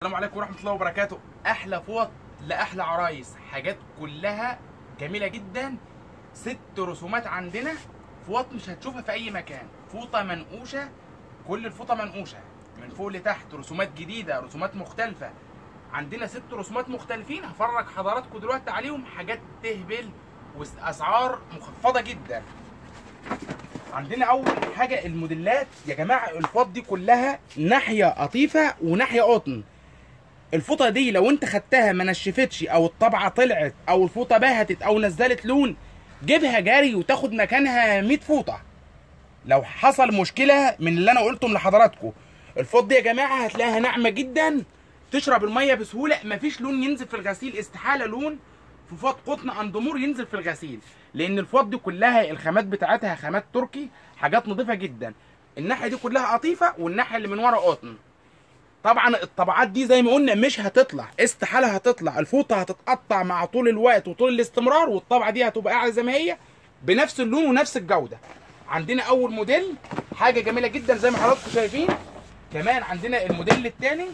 السلام عليكم ورحمه الله وبركاته احلى فوط لاحلى عرايس حاجات كلها جميله جدا ست رسومات عندنا فوط مش هتشوفها في اي مكان فوطه منقوشه كل الفوطه منقوشه من فوق لتحت رسومات جديده رسومات مختلفه عندنا ست رسومات مختلفين هفرج حضراتكم دلوقتي عليهم حاجات تهبل واسعار مخفضه جدا عندنا اول حاجه الموديلات يا جماعه الفوط دي كلها ناحيه قطيفه وناحيه قطن الفوطه دي لو انت خدتها ما نشفتش او الطبعه طلعت او الفوطه بهتت او نزلت لون جيبها جاري وتاخد مكانها 100 فوطه لو حصل مشكله من اللي انا قلتهم لحضراتكم الفوط دي يا جماعه هتلاقيها ناعمه جدا تشرب الميه بسهوله مفيش لون ينزل في الغسيل استحاله لون في فوط قطن اندمور ينزل في الغسيل لان الفوط دي كلها الخامات بتاعتها خامات تركي حاجات نظيفه جدا الناحيه دي كلها قطيفه والناحيه اللي من ورا قطن طبعا الطبعات دي زي ما قلنا مش هتطلع استحاله هتطلع الفوطه هتتقطع مع طول الوقت وطول الاستمرار والطبعه دي هتبقى قاعده زي ما هي بنفس اللون ونفس الجوده عندنا اول موديل حاجه جميله جدا زي ما حضراتكم شايفين كمان عندنا الموديل الثاني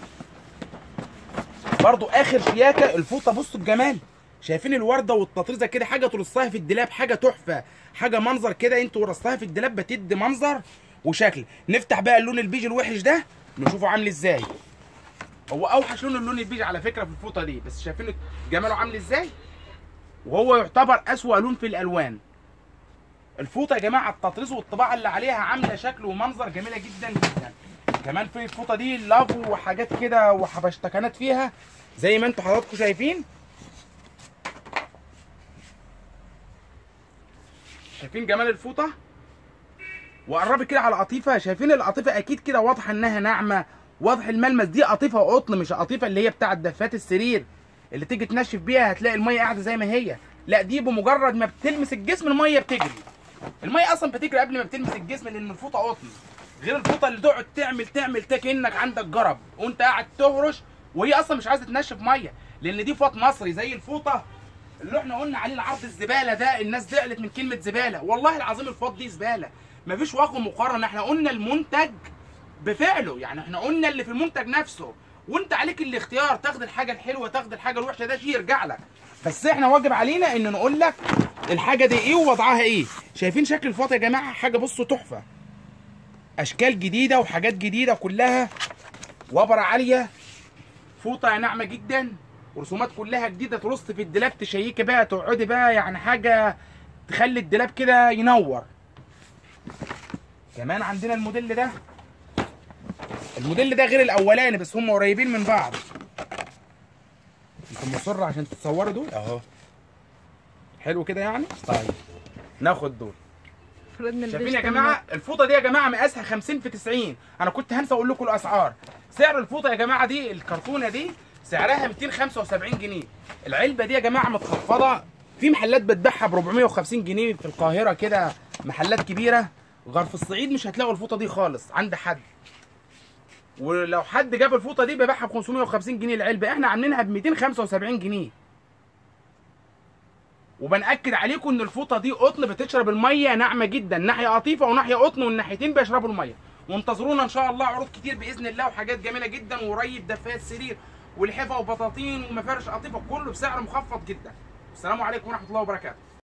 برضو اخر شياكه الفوطه بصوا الجمال شايفين الورده والتطريزه كده حاجه ترصها في الدولاب حاجه تحفه حاجه منظر كده انتوا رصها في الدولاب بتدي منظر وشكل نفتح بقى اللون البيج الوحش ده نشوفه عامل ازاي هو اوحش لون اللون البيج على فكره في الفوطه دي بس شايفين جماله عامل ازاي وهو يعتبر اسوأ لون في الالوان الفوطه يا جماعه التطريز والطباعه اللي عليها عامله شكل ومنظر جميله جدا جدا كمان في الفوطه دي لافو وحاجات كده وحبشتكنات فيها زي ما انتوا حضراتكم شايفين شايفين جمال الفوطه وقربي كده على قطيفه شايفين القطيفه اكيد كده واضحه انها ناعمه واضح الملمس دي قطيفه قطن مش قطيفه اللي هي بتاعه دفات السرير اللي تيجي تنشف بيها هتلاقي الميه قاعده زي ما هي لا دي بمجرد ما بتلمس الجسم الميه بتجري الميه اصلا بتجري قبل ما بتلمس الجسم لان الفوطه قطن غير الفوطه اللي تقعد تعمل تعمل كانك عندك جرب وانت قاعد تهرش وهي اصلا مش عايزه تنشف ميه لان دي فوط مصري زي الفوطه اللي احنا قلنا عليه العرض الزباله ده الناس زعلت من كلمه زباله والله العظيم الفوط دي زباله مفيش وجه مقارنه احنا قلنا المنتج بفعله يعني احنا قلنا اللي في المنتج نفسه وانت عليك الاختيار تاخد الحاجه الحلوه تاخد الحاجه الوحشه ده شيء يرجع لك بس احنا واجب علينا ان نقول لك الحاجه دي ايه ووضعها ايه شايفين شكل الفوطه يا جماعه حاجه بصوا تحفه اشكال جديده وحاجات جديده كلها وبره عاليه فوطه ناعمه جدا ورسومات كلها جديده ترص في الدولاب تشيكي بقى تقعدي بقى يعني حاجه تخلي الدولاب كده ينور كمان عندنا الموديل ده الموديل ده غير الاولاني بس هم قريبين من بعض انت مصر عشان تتصوروا دول اهو حلو كده يعني طيب ناخد دول شايفين يا جماعه الفوطه دي يا جماعه مقاسها 50 في 90 انا كنت هنسى اقول لكم الاسعار سعر الفوطه يا جماعه دي الكرتونه دي سعرها 275 جنيه العلبه دي يا جماعه متخفضه في محلات بتبيعها ب 450 جنيه في القاهره كده محلات كبيره غير في الصعيد مش هتلاقوا الفوطه دي خالص عند حد ولو حد جاب الفوطه دي بيبيعها ب 550 جنيه العلبه احنا عاملينها ب 275 جنيه وبنأكد عليكم ان الفوطه دي قطن بتشرب الميه ناعمه جدا ناحيه قطيفه وناحيه قطن والناحيتين بيشربوا الميه وانتظرونا ان شاء الله عروض كتير باذن الله وحاجات جميله جدا وقريب دفايات سرير والحفا وبطاطين ومفارش قطيفه كله بسعر مخفض جدا السلام عليكم ورحمه الله وبركاته